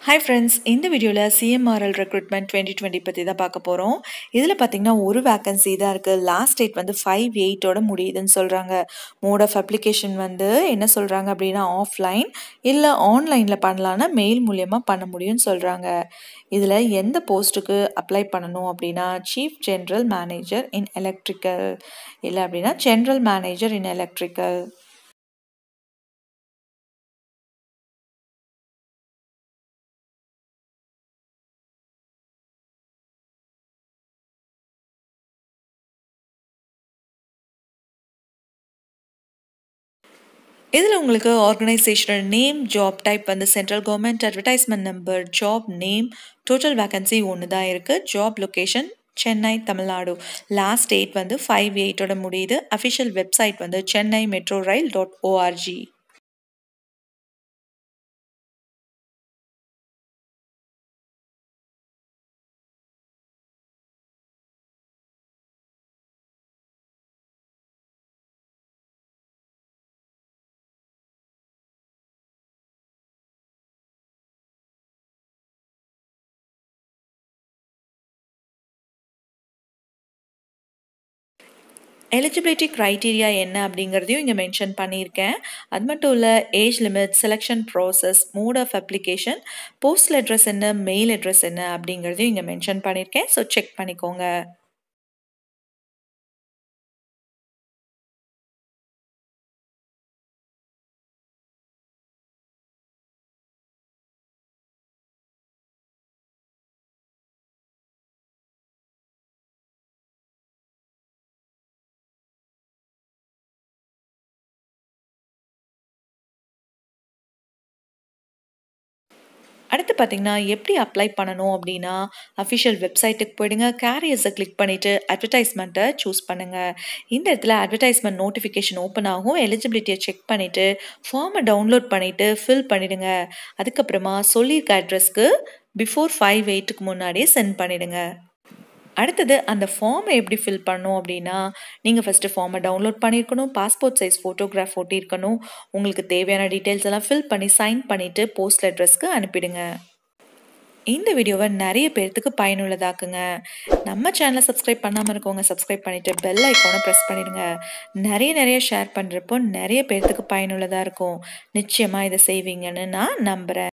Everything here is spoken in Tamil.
ஹாய் ஃப்ரெண்ட்ஸ் இந்த வீடியோவில் சிஎம்ஆர்எல் ரெக்ரூட்மெண்ட் டுவெண்ட்டி டுவெண்ட்டி பற்றி தான் பார்க்க போகிறோம் இதில் பார்த்தீங்கன்னா ஒரு வேக்கன்சி தான் இருக்குது லாஸ்ட் டேட் வந்து ஃபைவ் எயிட்டோட முடியுதுன்னு சொல்கிறாங்க மோட் ஆஃப் அப்ளிகேஷன் வந்து என்ன சொல்கிறாங்க அப்படின்னா ஆஃப்லைன் இல்லை ஆன்லைனில் பண்ணலான்னா மெயில் மூலியமாக பண்ண முடியும்னு சொல்கிறாங்க இதில் எந்த போஸ்ட்டுக்கு அப்ளை பண்ணணும் அப்படின்னா chief general manager in electrical இல்லை அப்படின்னா ஜென்ரல் மேனேஜர் இன் எலக்ட்ரிக்கல் இதில் உங்களுக்கு ஆர்கனைசேஷனல் நேம் ஜாப் டைப் வந்து central government advertisement number job name total vacancy ஒன்று தான் இருக்குது job location Chennai Tamil Nadu last date வந்து ஃபைவ் எயிட்டோட முடியுது அஃபிஷியல் வெப்சைட் வந்து Chennai metro rail dot ORG eligibility criteria என்ன அப்படிங்கிறதையும் இங்கே மென்ஷன் பண்ணியிருக்கேன் அது மட்டும் இல்லை age limit selection process mode of application postal address என்ன மெயில் அட்ரஸ் என்ன அப்படிங்கிறதையும் இங்கே மென்ஷன் பண்ணியிருக்கேன் ஸோ செக் பண்ணிக்கோங்க அடுத்து பார்த்தீங்கன்னா எப்படி அப்ளை பண்ணணும் அப்படின்னா அஃபிஷியல் வெப்சைட்டுக்கு போயிடுங்க கேரியர்ஸை கிளிக் பண்ணிவிட்டு அட்வர்டைஸ்மெண்ட்டை சூஸ் பண்ணுங்கள் இந்த இடத்துல அட்வர்டைஸ்மெண்ட் நோட்டிஃபிகேஷன் ஓப்பன் ஆகும் எலிஜிபிலிட்டியை செக் பண்ணிவிட்டு ஃபார்மை டவுன்லோட் பண்ணிவிட்டு ஃபில் பண்ணிவிடுங்க அதுக்கப்புறமா சொல்லியிருக்க அட்ரஸ்க்கு பிஃபோர் ஃபைவ் எயிட்டுக்கு முன்னாடியே சென்ட் பண்ணிவிடுங்க அடுத்தது அந்த ஃபார்மை எப்படி ஃபில் பண்ணணும் அப்படின்னா நீங்கள் ஃபஸ்ட்டு ஃபார்மை டவுன்லோட் பண்ணியிருக்கணும் பாஸ்போர்ட் சைஸ் ஃபோட்டோகிராஃப் ஒட்டியிருக்கணும் உங்களுக்கு தேவையான டீட்டெயில்ஸ் எல்லாம் ஃபில் பண்ணி சைன் பண்ணிவிட்டு போஸ்ட் அட்ரஸ்க்கு அனுப்பிடுங்க இந்த வீடியோவை நிறைய பேர்த்துக்கு பயனுள்ளதாக்குங்க நம்ம சேனலை சப்ஸ்கிரைப் பண்ணாமல் இருக்கவங்க சப்ஸ்கிரைப் பண்ணிவிட்டு பெல் ஐக்கானை ப்ரெஸ் பண்ணிடுங்க நிறைய நிறைய ஷேர் பண்ணுறப்போ நிறைய பேர்த்துக்கு பயனுள்ளதாக இருக்கும் நிச்சயமாக இதை செய்வீங்கன்னு நான் நம்புகிறேன்